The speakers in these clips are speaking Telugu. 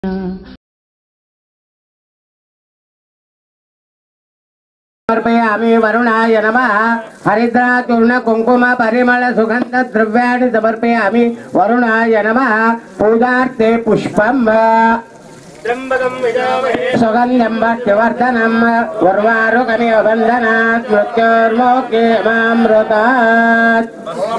సమర్పయామి వరుణాయ నమ హరిద్రాచూర్ణ కుంకుమ పరిమళ సుగంధ ద్రవ్యాన్ని సమర్పయామి వరుణాయ నమ పూజార్థే పుష్పం సుగంధం భక్తివర్ధనం ఉర్వారుకమివ బంధనాత్ మృత్యోర్మోకే మామృతాత్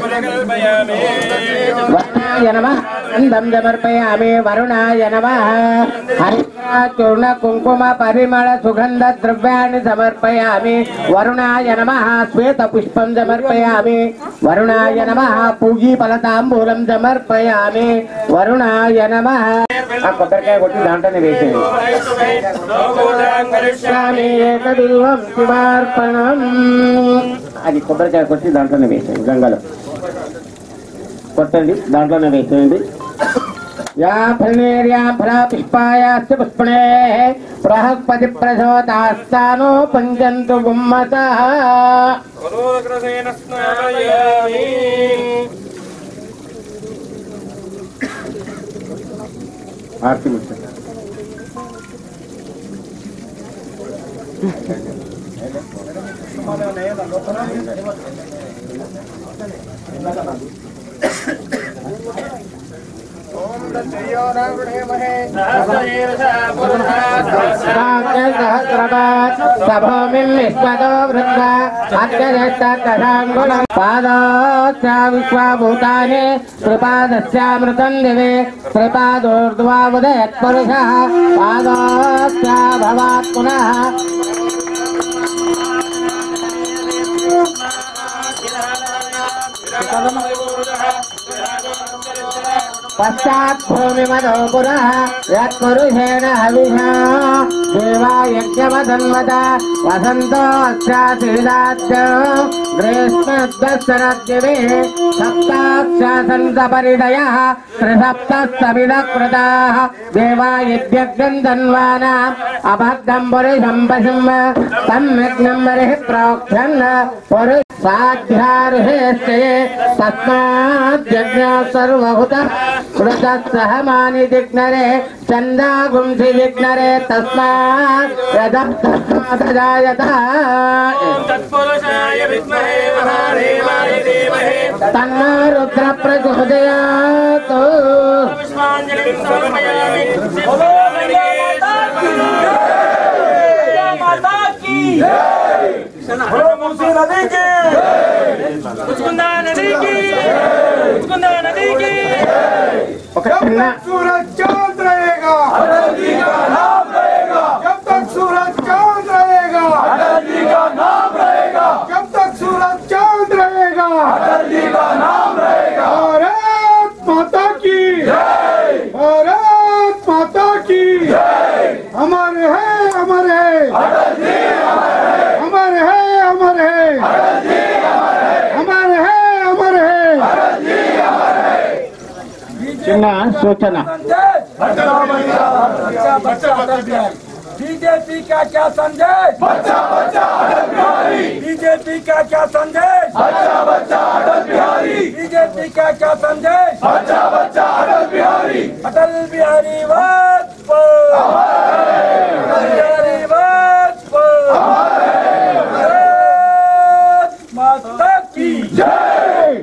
వరుణాయ నమ అందం సమర్పయామి వరుణాయ నమ హరిద్రాచూర్ణ కుంకుమ పరిమళ సుగంధ ద్రవ్యాన్ని సమర్పయామి వరుణాయ నమ శ్వేత పుష్పం సమర్పయామి వరుణాయ నమ పూజీ ఫలతాంబూలం సమర్పయామి వరుణాయ నమ ఆ కొబ్బరికాయ కొట్టి దాంట్లోనే వేసేది స్వామి ఏకదైవం శివార్పణం అది కొబ్బరికాయ కొట్టి దాంట్లోనే వేసేది గంగలో కొట్టండి దాంట్లోనే వేసేయండి యా ఫలేర్యా ఫలా పుష్పాయాశ్చ పుష్పణే బృహస్పతి ప్రసోతాస్తానో పంచంతు గుమ్మత ఆర్తి ముచ్చట సభూమిం విశ్వతో వృద్ధ అత్యజస్తాంగుళం పాదోశ్చ విశ్వభూతాని త్రిపాదశ్చామృతం దివే త్రిపాదోర్ధ్వాముదయత్ పురుష పాదోశ్చ భవాత్ పునః పశ్చాత్ భూమి మదో పురః యత్పురుషేణ హవిషా దేవా యజ్ఞమధన్వత వసంతో అక్షాసీదాచ్చ గ్రీష్మద్వత్సరద్దివే సప్తాక్షాసంత పరిదయ త్రిసప్తస్తమిద కృతాః దేవా యజ్ఞం ధన్వానా అబద్ధం పురుషం పశుం తమ్యజ్ఞం బరిః ప్రోక్షన్ పురుష సాధ్యార్హేస్తే తస్మాద్యజ్ఞ సర్వహుత కృత సహమాని దిగ్నరే చందాగుంసి విఘ్నరే తస్మాత్ యదప్తజాయత తత్పురుషాయ విద్మహే మహాదేవాయ ధీమహి తన్నా రుద్ర ప్రచోదయాత్ పుష్పాంజలిం సమర్పయామి ముచ్చుకుందా నదికి ముచ్చుకుందా నదికి ఒక చిన్న सूरज चांद रहेगा अटल जी का नाम रहेगा जब तक सूरज चांद रहेगा अटल जी का नाम रहेगा जब तक सूरज चांद रहेगा अटल जी का नाम रहेगा भारत माता की जय भारत माता की जय हमारे हैं हमारे हैं अटल जी हमारे हैं हमारे हैं अटल जी हमारे हैं हमारे हैं చిన్న సూచన बीजेपी का क्या संदेश बच्चा बच्चा अटल बिहारी बीजेपी का क्या संदेश बच्चा बच्चा अटल बिहारी बीजेपी का क्या संदेश बच्चा बच्चा अटल बिहारी अटल बिहारी वाजपेयी अटल बिहारी वाजपेयी भारत माता की जय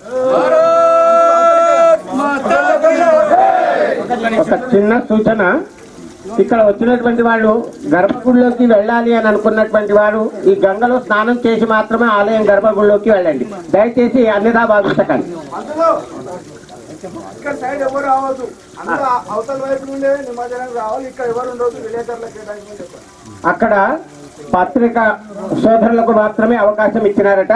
भारत माता की जय ఒక చిన్న సూచన ఇక్కడ వచ్చినటువంటి వాళ్ళు గర్భగుడిలోకి వెళ్ళాలి అని అనుకున్నటువంటి వారు ఈ గంగలో స్నానం చేసి మాత్రమే ఆలయం గర్భగుడిలోకి వెళ్ళండి దయచేసి అన్నిదా భావించకండి అందులో ఇక్కడ సైడ్ ఎవరు రావద్దు అందులో అవతల వైపు నుండే నిమజ్జనం రావాలి ఇక్కడ ఎవరు ఉండవద్దు విలేకరులకు కేటాయించమని చెప్పండి అక్కడ పత్రిక సోదరులకు మాత్రమే అవకాశం ఇచ్చినారట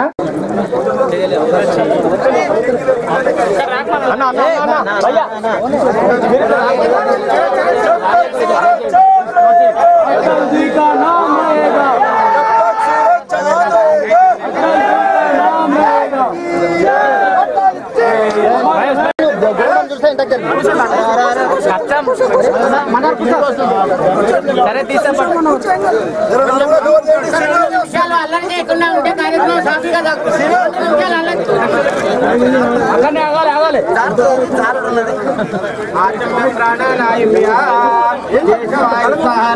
విషయాలు అల్లరి చేయకుండా ఉంటే కార్యక్రమం సాఫీగా జరుగుతుంది. విషయాలు అల్లరి ఆచమ్య ప్రాణానాయుభ్య దేశవాయు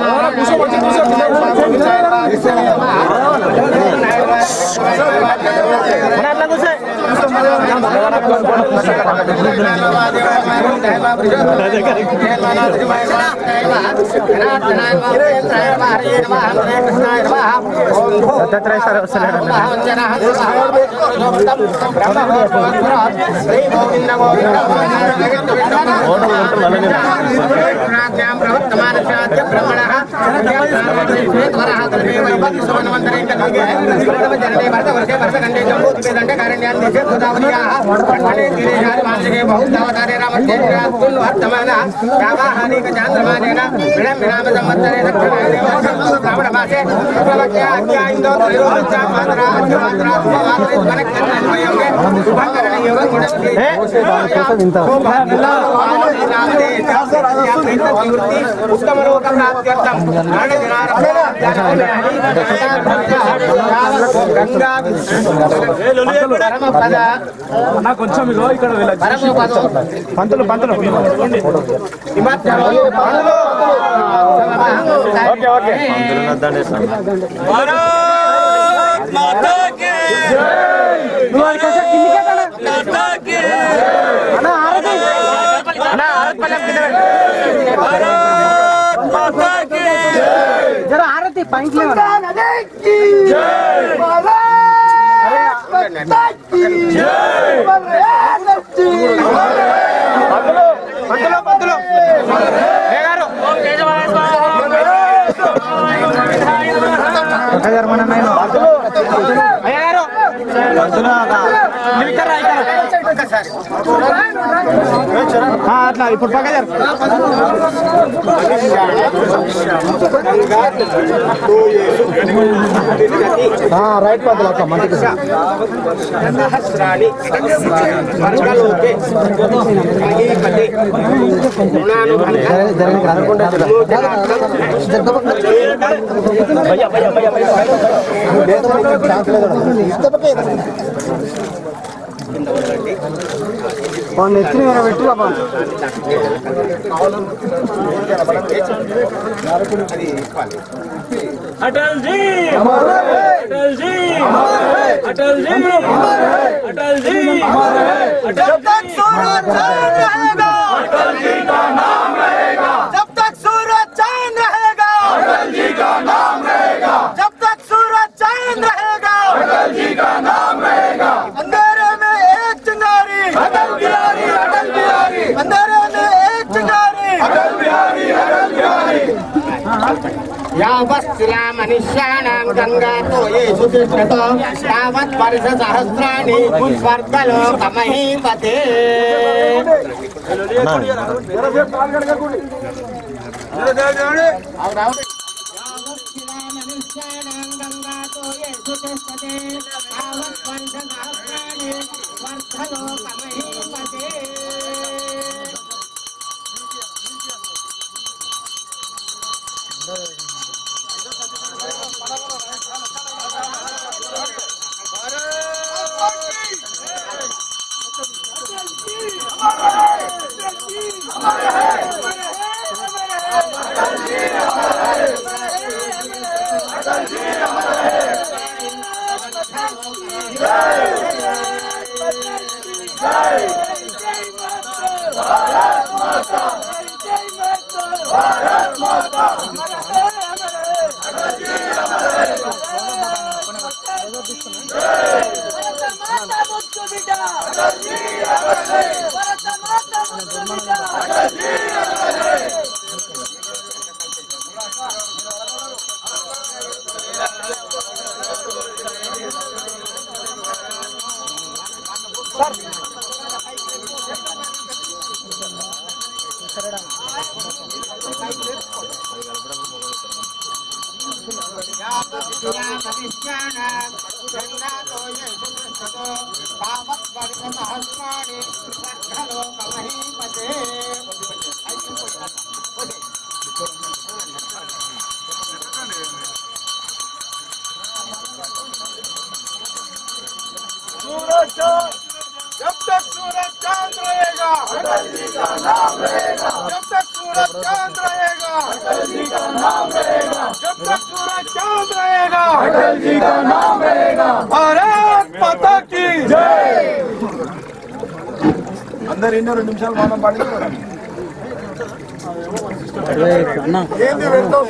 ఉత్తమ లోక ప్రాప్త్యర్థం గంగా పరమపద కొంచెం ఇగో ఇక్కడ వీళ్ళకి పరమపదం పంతులు పంతులు ఓకే ఓకే భారత్ మాతా కి మాతా కి భారత్ మాతా కి పంతులు పంతులు ఓం కేశవాయ స్వాహా అయ్యారు మన నాయన అయ్యారు పంతులు మీరు ఇక్కడ రా, ఇక్కడ ఆ, అట్లా ఇప్పుడు పక్క జరు రైట్ పంతులు అక్క మంచిది సహస్రాణి వర్గలోకే మహీపతి నెత్తిని వేరే పెట్టి బాబా अटल जी अटल जी अटल जी अटल जी जब तक सूरज चांद रहेगा अटल जी का नाम रहेगा जब तक सूरज चांद रहेगा अटल जी का नाम रहेगा जब तक सूरज चांद रहेगा अटल जी का नाम रहेगा अंधेरे में एक चिंगारी अटल बिहारी अटल बिहारी अंधेरे में एक चिंगारी अटल बिहारी अटल बिहारी యావత్శిలామనిష్యానాం గంగాతో యేసు తిష్టతో యావత్ వర్ష సహస్రాణి స్వర్గలోకమహీపతే रहेगा जब तक सूरज चांद रहेगा जब तक सूरज चांद रहेगा अटल जी का नाम रहेगा भारत माता की जय అందరు ఎన్నో రెండు నిమిషాలు మనం పడింది ఏంది పెడతావు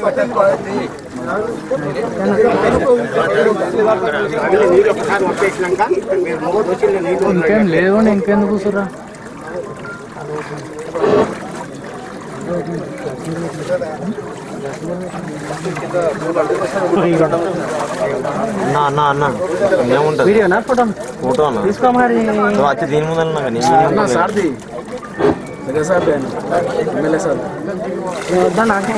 నీళ్ళు ఒకసారి వచ్చేసినాక మీరు మూడు వచ్చిన నీళ్ళు ఇంకేం లేవు ఇంకెందుకు కూర్చురా అన్న అన్న అన్న ఏముంటది వీడియోనా ఫోటో ఫోటో అన్న తీసుకో మరి నువ్వు వచ్చి దీని ముందు అన్నా కానీ దీని ముందు సార్ది సార్ ఎమ్మెల్యే సార్ వద్దా నాకే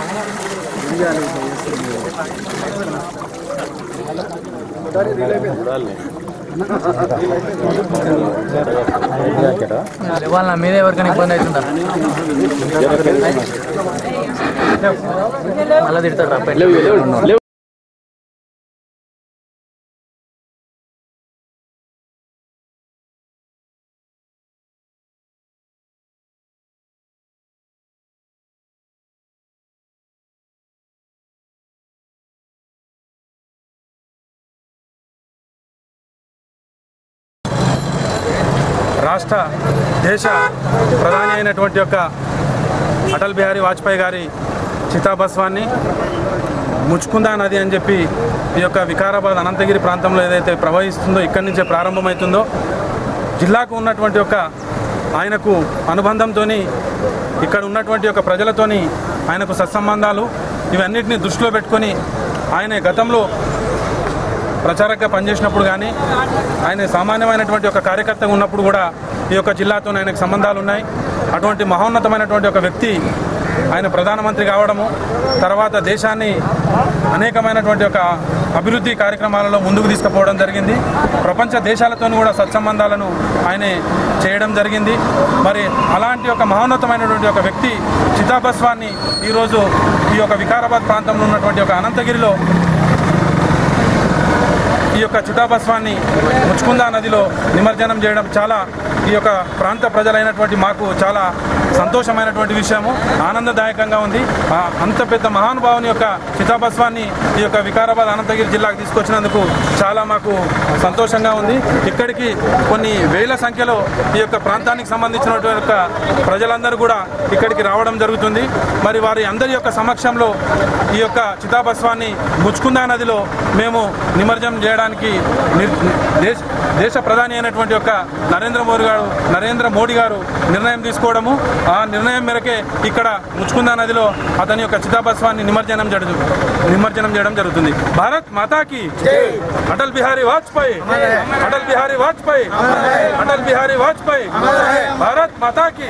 వాళ్ళ మీద ఎవరికైనా ఇబ్బంది అవుతుందా మళ్ళీ తిడతారు రాష్ట్ర దేశ ప్రధాని అయినటువంటి యొక్క అటల్ బిహారీ వాజ్పేయి గారి చితాభస్వాన్ని ముచ్చుకుందా నది అని చెప్పి ఈ యొక్క వికారాబాద్ అనంతగిరి ప్రాంతంలో ఏదైతే ప్రవహిస్తుందో ఇక్కడి నుంచే ప్రారంభమవుతుందో జిల్లాకు ఉన్నటువంటి యొక్క ఆయనకు అనుబంధంతో ఇక్కడ ఉన్నటువంటి యొక్క ప్రజలతోని ఆయనకు సత్సంబంధాలు ఇవన్నిటిని దృష్టిలో పెట్టుకొని ఆయన గతంలో ప్రచారకగా పనిచేసినప్పుడు కానీ ఆయన సామాన్యమైనటువంటి ఒక కార్యకర్తగా ఉన్నప్పుడు కూడా ఈ యొక్క జిల్లాతో ఆయనకు సంబంధాలు ఉన్నాయి అటువంటి మహోన్నతమైనటువంటి ఒక వ్యక్తి ఆయన ప్రధానమంత్రి కావడము తర్వాత దేశాన్ని అనేకమైనటువంటి ఒక అభివృద్ధి కార్యక్రమాలలో ముందుకు తీసుకుపోవడం జరిగింది ప్రపంచ దేశాలతో కూడా సత్సంబంధాలను ఆయన చేయడం జరిగింది మరి అలాంటి ఒక మహోన్నతమైనటువంటి ఒక వ్యక్తి చితాభస్వాన్ని ఈరోజు ఈ యొక్క వికారాబాద్ ప్రాంతంలో ఉన్నటువంటి ఒక అనంతగిరిలో ఈ యొక్క చితాభస్వాన్ని ముచ్చుకుందా నదిలో నిమజ్జనం చేయడం చాలా ఈ యొక్క ప్రాంత ప్రజలైనటువంటి మాకు చాలా సంతోషమైనటువంటి విషయము ఆనందదాయకంగా ఉంది ఆ అంత పెద్ద మహానుభావుని యొక్క చితాభస్వాన్ని ఈ యొక్క వికారాబాద్ అనంతగిరి జిల్లాకు తీసుకొచ్చినందుకు చాలా మాకు సంతోషంగా ఉంది ఇక్కడికి కొన్ని వేల సంఖ్యలో ఈ యొక్క ప్రాంతానికి సంబంధించినటువంటి యొక్క ప్రజలందరూ కూడా ఇక్కడికి రావడం జరుగుతుంది మరి వారి అందరి యొక్క సమక్షంలో ఈ యొక్క చితాభస్వాన్ని ముచ్చుకుందా నదిలో మేము నిమజ్జనం చేయడానికి నిర్- దేశ దేశ ప్రధాని అయినటువంటి యొక్క నరేంద్ర మోడీ గారు నరేంద్ర మోడీ గారు నిర్ణయం తీసుకోవడము ఆ నిర్ణయం మేరకే ఇక్కడ ముచ్చుకుందా నదిలో అతని యొక్క చితాభస్వాన్ని నిమజ్జనం చేయడం నిమజ్జనం చేయడం జరుగుతుంది భారత్ మాతాకి అటల్ బిహారీ వాజ్పేయి అటల్ బిహారీ వాజ్పేయి అటల్ బిహారీ వాజ్పేయి భారత్ మాతాకి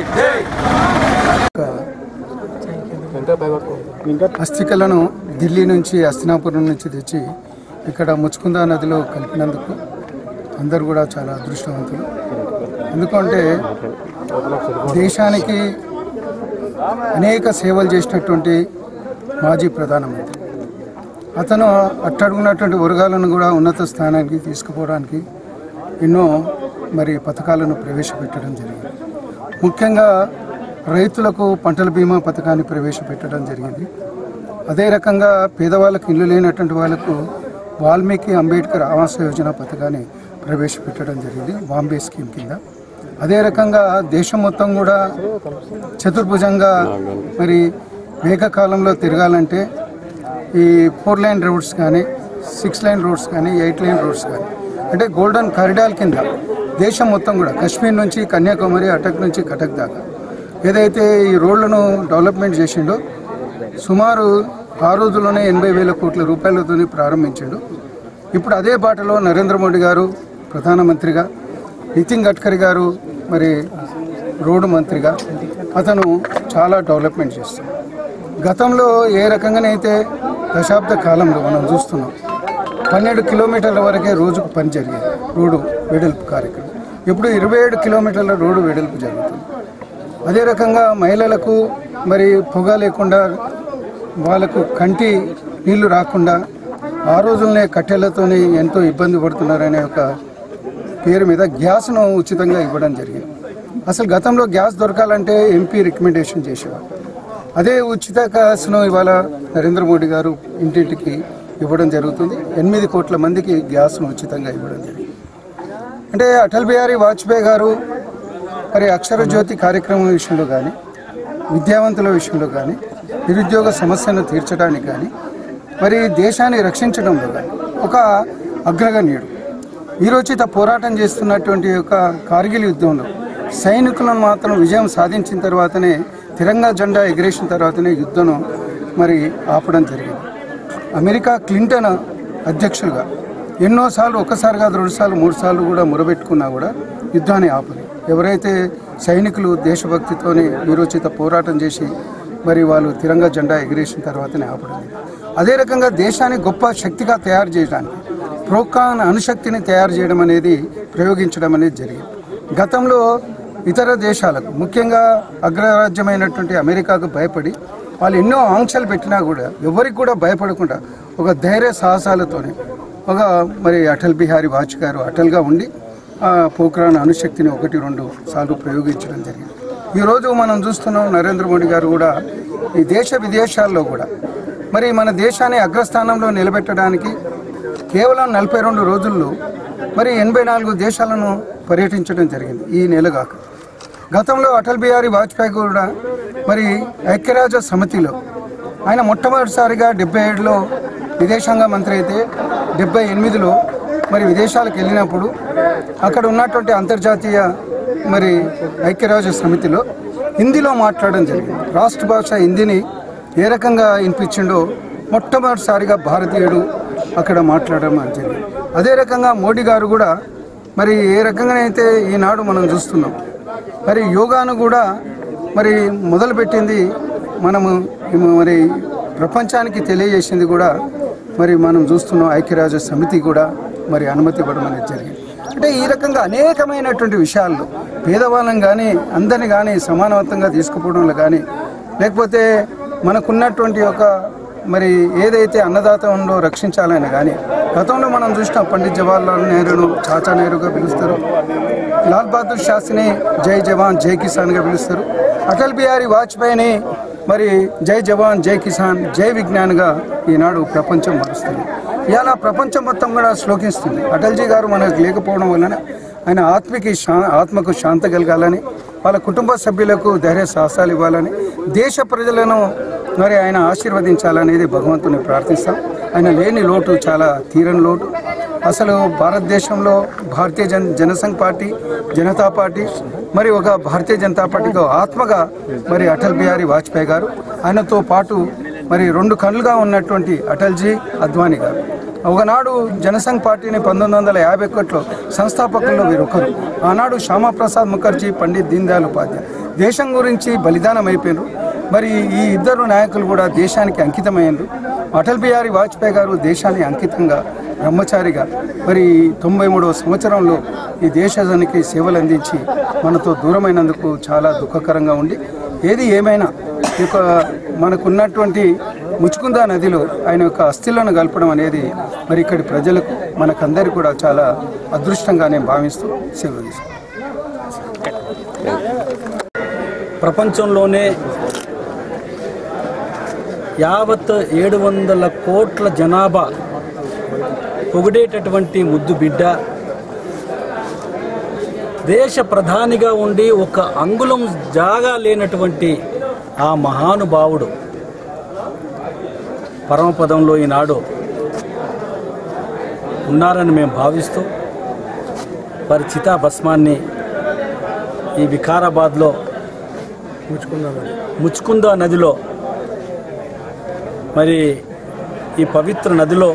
అస్థికలను ఢిల్లీ నుంచి అస్తినాపురం నుంచి తెచ్చి ఇక్కడ ముచ్చుకుందా నదిలో కలిపినందుకు అందరూ కూడా చాలా అదృష్టవంతులు ఎందుకంటే దేశానికి అనేక సేవలు చేసినటువంటి మాజీ ప్రధానమంత్రి అతను అట్టడుగున్నటువంటి వర్గాలను కూడా ఉన్నత స్థానానికి తీసుకుపోవడానికి ఎన్నో మరి పథకాలను ప్రవేశపెట్టడం జరిగింది ముఖ్యంగా రైతులకు పంటల బీమా పథకాన్ని ప్రవేశపెట్టడం జరిగింది అదే రకంగా పేదవాళ్ళకు ఇల్లు లేనటువంటి వాళ్ళకు వాల్మీకి అంబేద్కర్ ఆవాస యోజన పథకాన్ని ప్రవేశపెట్టడం జరిగింది బాంబే స్కీమ్ కింద అదే రకంగా దేశం మొత్తం కూడా చతుర్భుజంగా మరి వేగకాలంలో తిరగాలంటే ఈ ఫోర్ లైన్ రోడ్స్ కానీ సిక్స్ లైన్ రోడ్స్ కానీ ఎయిట్ లైన్ రోడ్స్ కానీ అంటే గోల్డెన్ కారిడార్ కింద దేశం మొత్తం కూడా కాశ్మీర్ నుంచి కన్యాకుమారి అటక్ నుంచి కటక్ దాకా ఏదైతే ఈ రోడ్లను డెవలప్మెంట్ చేసిండో సుమారు ఆ రోజుల్లోనే ఎనభై వేల కోట్ల రూపాయలతో ప్రారంభించాడు ఇప్పుడు అదే బాటలో నరేంద్ర మోడీ గారు ప్రధానమంత్రిగా నితిన్ గడ్కరీ గారు మరి రోడ్డు మంత్రిగా అతను చాలా డెవలప్మెంట్ చేస్తున్నాడు గతంలో ఏ రకంగానైతే దశాబ్ద కాలంలో మనం చూస్తున్నాం పన్నెండు కిలోమీటర్ల వరకే రోజుకు పని జరిగేది రోడ్డు వెడల్పు కార్యక్రమం ఇప్పుడు ఇరవై ఏడు కిలోమీటర్ల రోడ్డు వెడల్పు జరుగుతుంది అదే రకంగా మహిళలకు మరి పొగ లేకుండా వాళ్ళకు కంటి నీళ్లు రాకుండా ఆ రోజులనే కట్టెలతోని ఎంతో ఇబ్బంది పడుతున్నారనే ఒక పేరు మీద గ్యాస్ను ఉచితంగా ఇవ్వడం జరిగింది అసలు గతంలో గ్యాస్ దొరకాలంటే ఎంపీ రికమెండేషన్ చేసేవారు అదే ఉచిత గ్యాస్ను ఇవాళ నరేంద్ర మోడీ గారు ఇంటింటికి ఇవ్వడం జరుగుతుంది ఎనిమిది కోట్ల మందికి గ్యాస్ను ఉచితంగా ఇవ్వడం జరిగింది అంటే అటల్ బిహారీ వాజ్పేయి గారు మరి అక్షర జ్యోతి కార్యక్రమం విషయంలో కానీ విద్యావంతుల విషయంలో కానీ నిరుద్యోగ సమస్యను తీర్చడానికి కానీ మరి దేశాన్ని రక్షించడంలో కానీ ఒక అగ్రగణ్యుడు వీరోచిత పోరాటం చేస్తున్నటువంటి ఒక కార్గిల్ యుద్ధంలో సైనికులను మాత్రం విజయం సాధించిన తర్వాతనే తిరంగా జెండా ఎగిరేసిన తర్వాతనే యుద్ధం మరి ఆపడం జరిగింది అమెరికా క్లింటన్ అధ్యక్షులుగా ఎన్నోసార్లు ఒకసారి కాదు రెండుసార్లు మూడు సార్లు కూడా మొరబెట్టుకున్నా కూడా యుద్ధాన్ని ఆపదు ఎవరైతే సైనికులు దేశభక్తితోని వీరోచిత పోరాటం చేసి మరి వాళ్ళు తిరంగా జెండా ఎగిరేసిన తర్వాతనే ఆపడం అదే రకంగా దేశాన్ని గొప్ప శక్తిగా తయారు చేయడానికి ప్రోత్సాహన అణుశక్తిని తయారు చేయడం అనేది ప్రయోగించడం అనేది జరిగింది గతంలో ఇతర దేశాలకు ముఖ్యంగా అగ్రరాజ్యమైనటువంటి అమెరికాకు భయపడి వాళ్ళు ఎన్నో ఆంక్షలు పెట్టినా కూడా ఎవరికి కూడా భయపడకుండా ఒక ధైర్య సాహసాలతోనే ఒక మరి అటల్ బిహారీ వాజ్పేయి గారు అటల్గా ఉండి ఆ పోఖ్రాన్ అణుశక్తిని ఒకటి రెండు సార్లు ప్రయోగించడం జరిగింది ఈరోజు మనం చూస్తున్నాం నరేంద్ర మోడీ గారు కూడా ఈ దేశ విదేశాల్లో కూడా మరి మన దేశాన్ని అగ్రస్థానంలో నిలబెట్టడానికి కేవలం నలభై రెండు రోజుల్లో మరి ఎనభై నాలుగు దేశాలను పర్యటించడం జరిగింది ఈ నెలగాక గతంలో అటల్ బిహారీ వాజ్పేయి కూడా మరి ఐక్యరాజ్య సమితిలో ఆయన మొట్టమొదటిసారిగా డెబ్బై ఏడులో విదేశాంగ మంత్రి అయితే డెబ్బై ఎనిమిదిలో మరి విదేశాలకు వెళ్ళినప్పుడు అక్కడ ఉన్నటువంటి అంతర్జాతీయ మరి ఐక్యరాజ్య సమితిలో హిందీలో మాట్లాడడం జరిగింది రాష్ట్ర భాష హిందీని ఏ రకంగా వినిపించిండో మొట్టమొదటిసారిగా భారతీయుడు అక్కడ మాట్లాడడం అని జరిగింది అదే రకంగా మోడీ గారు కూడా మరి ఏ రకంగానైతే ఈనాడు మనం చూస్తున్నాం మరి యోగాను కూడా మరి మొదలుపెట్టింది మనము మరి ప్రపంచానికి తెలియజేసింది కూడా మరి మనం చూస్తున్నాం ఐక్యరాజ్య సమితి కూడా మరి అనుమతి ఇవ్వడం అనేది జరిగింది అంటే ఈ రకంగా అనేకమైనటువంటి విషయాల్లో పేదవాళ్ళని కానీ అందరిని కానీ సమానవంతంగా తీసుకుపోవడంలో కానీ లేకపోతే మనకున్నటువంటి ఒక మరి ఏదైతే అన్నదాత ఉందో రక్షించాలని కానీ గతంలో మనం చూసినాం పండిత్ జవహర్లాల్ నెహ్రూను చాచా నెహ్రూగా పిలుస్తారు లాల్ బహదూర్ శాస్త్రిని జై జవాన్ జై కిసాన్గా పిలుస్తారు అటల్ బిహారీ వాజ్పేయిని మరి జై జవాన్ జై కిసాన్ జై విజ్ఞాన్గా ఈనాడు ప్రపంచం మారుస్తుంది ఇవాళ ప్రపంచం మొత్తం కూడా శ్లోకిస్తుంది అటల్జీ గారు మనకు లేకపోవడం వలన ఆయన ఆత్మకి శా ఆత్మకు శాంత కలగాలని వాళ్ళ కుటుంబ సభ్యులకు ధైర్య సాహసాలు ఇవ్వాలని దేశ ప్రజలను మరి ఆయన ఆశీర్వదించాలనేది భగవంతుని ప్రార్థిస్తాం ఆయన లేని లోటు చాలా తీరని లోటు అసలు భారతదేశంలో భారతీయ జన జనసంఘ్ పార్టీ జనతా పార్టీ మరి ఒక భారతీయ జనతా పార్టీకి ఒక ఆత్మగా మరి అటల్ బిహారీ వాజ్పేయి గారు ఆయనతో పాటు మరి రెండు కళ్ళుగా ఉన్నటువంటి అటల్జీ అద్వానీ గారు ఒకనాడు జనసంఘ్ పార్టీని పంతొమ్మిది వందల యాభై ఒకటిలో సంస్థాపకుల్లో వీరొకరు ఆనాడు శ్యామాప్రసాద్ ముఖర్జీ పండిత్ దీన్ దయాళ్ ఉపాధ్యాయ దేశం గురించి బలిదానం అయిపోయినారు మరి ఈ ఇద్దరు నాయకులు కూడా దేశానికి అంకితమైనరు అటల్ బిహారీ వాజ్పేయి గారు దేశాన్ని అంకితంగా బ్రహ్మచారిగా మరి తొంభై మూడవ సంవత్సరంలో ఈ దేశానికి సేవలు అందించి మనతో దూరమైనందుకు చాలా దుఃఖకరంగా ఉండి ఏది ఏమైనా ఈ యొక్క మనకున్నటువంటి ముచుకుందా నదిలో ఆయన యొక్క అస్థిలను కలపడం అనేది మరి ఇక్కడి ప్రజలకు మనకందరికి కూడా చాలా అదృష్టంగా నేను భావిస్తూ సెలవు తీసుకుంటాను ప్రపంచంలోనే యావత్ ఏడు వందల కోట్ల జనాభా పొగిడేటటువంటి ముద్దు బిడ్డ దేశ ప్రధానిగా ఉండి ఒక అంగుళం జాగా లేనటువంటి ఆ మహానుభావుడు పరమపదంలో ఈనాడు ఉన్నారని మేము భావిస్తూ వారి చితాభస్మాన్ని ఈ వికారాబాద్లో ముచ్చుకుందా నదిలో మరి ఈ పవిత్ర నదిలో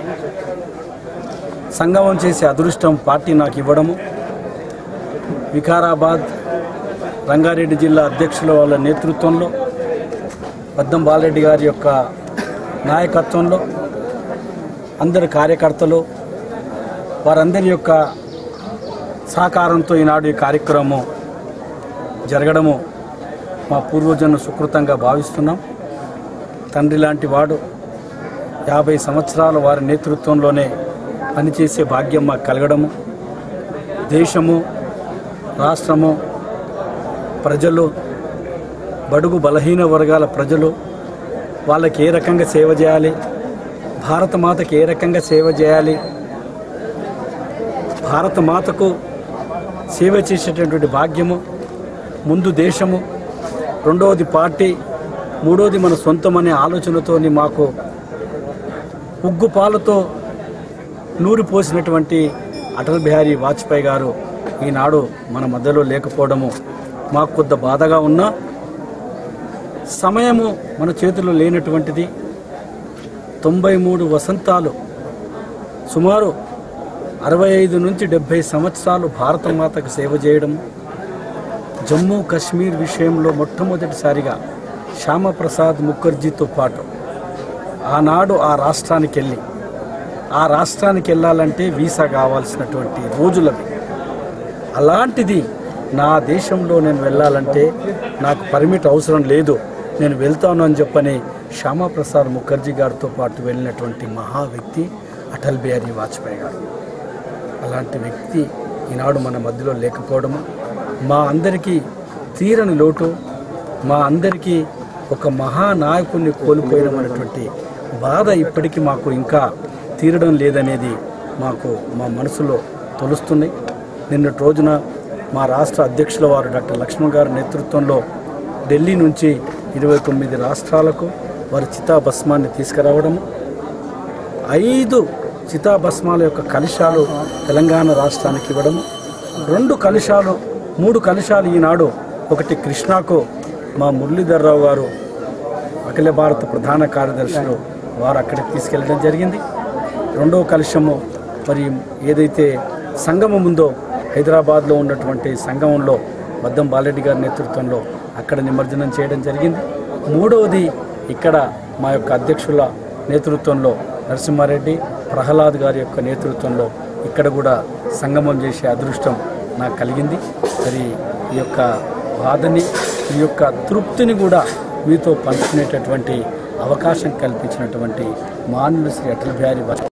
సంగమం చేసే అదృష్టం పార్టీ నాకు ఇవ్వడము వికారాబాద్ రంగారెడ్డి జిల్లా అధ్యక్షుల వాళ్ళ నేతృత్వంలో పద్దం బాలరెడ్డి గారి యొక్క నాయకత్వంలో అందరి కార్యకర్తలు వారందరి యొక్క సహకారంతో ఈనాడు ఈ కార్యక్రమం జరగడము మా పూర్వజన్మ సుకృతంగా భావిస్తున్నాం తండ్రి లాంటి వాడు యాభై సంవత్సరాల వారి నేతృత్వంలోనే పనిచేసే భాగ్యం మాకు కలగడము దేశము రాష్ట్రము ప్రజలు బడుగు బలహీన వర్గాల ప్రజలు వాళ్ళకి ఏ రకంగా సేవ చేయాలి భారత మాతకి ఏ రకంగా సేవ చేయాలి భారత మాతకు సేవ చేసేటటువంటి భాగ్యము ముందు దేశము రెండవది పార్టీ మూడవది మన సొంతం అనే ఆలోచనతోని మాకు ఉగ్గు పాలతో నూరి పోసినటువంటి అటల్ బిహారీ వాజ్పేయి గారు ఈనాడు మన మధ్యలో లేకపోవడము మాకు కొద్ది బాధగా ఉన్నా సమయము మన చేతిలో లేనటువంటిది తొంభై మూడు వసంతాలు సుమారు అరవై ఐదు నుంచి డెబ్భై సంవత్సరాలు భారత మాతకు సేవ చేయడం జమ్మూ కాశ్మీర్ విషయంలో మొట్టమొదటిసారిగా శ్యామప్రసాద్ ముఖర్జీతో పాటు ఆనాడు ఆ రాష్ట్రానికి వెళ్ళి ఆ రాష్ట్రానికి వెళ్ళాలంటే వీసా కావాల్సినటువంటి రోజులవి అలాంటిది నా దేశంలో నేను వెళ్ళాలంటే నాకు పర్మిట్ అవసరం లేదు నేను వెళ్తాను అని చెప్పని శ్యామాప్రసాద్ ముఖర్జీ గారితో పాటు వెళ్ళినటువంటి మహా వ్యక్తి అటల్ బిహారీ వాజ్పేయి గారు అలాంటి వ్యక్తి ఈనాడు మన మధ్యలో లేకపోవడము మా అందరికీ తీరని లోటు మా అందరికీ ఒక మహానాయకుడిని కోల్పోయినటువంటి బాధ ఇప్పటికీ మాకు ఇంకా తీరడం లేదనేది మాకు మా మనసులో తొలుస్తుంది నిన్నటి రోజున మా రాష్ట్ర అధ్యక్షుల వారు డాక్టర్ లక్ష్మణ్ గారి నేతృత్వంలో ఢిల్లీ నుంచి ఇరవై తొమ్మిది రాష్ట్రాలకు వారి చితాభస్మాన్ని తీసుకురావడము ఐదు చితాభస్మాల యొక్క కలశాలు తెలంగాణ రాష్ట్రానికి ఇవ్వడము రెండు కలశాలు మూడు కలశాలు ఈనాడు ఒకటి కృష్ణాకు మా మురళీధర్రావు గారు అఖిల భారత ప్రధాన కార్యదర్శులు వారు అక్కడికి తీసుకెళ్ళడం జరిగింది రెండవ కలశము మరి ఏదైతే సంగమం ఉందో హైదరాబాద్లో ఉన్నటువంటి సంగమంలో బద్దం బాలరెడ్డి గారి నేతృత్వంలో అక్కడ నిమజ్జనం చేయడం జరిగింది మూడవది ఇక్కడ మా యొక్క అధ్యక్షుల నేతృత్వంలో నరసింహారెడ్డి ప్రహ్లాద్ గారి యొక్క నేతృత్వంలో ఇక్కడ కూడా సంగమం చేసే అదృష్టం నాకు కలిగింది మరి ఈ యొక్క బాధని ఈ యొక్క తృప్తిని కూడా మీతో పంచుకునేటటువంటి అవకాశం కల్పించినటువంటి మాన్యులు శ్రీ అటల్ బిహారీ వాజ్పేయి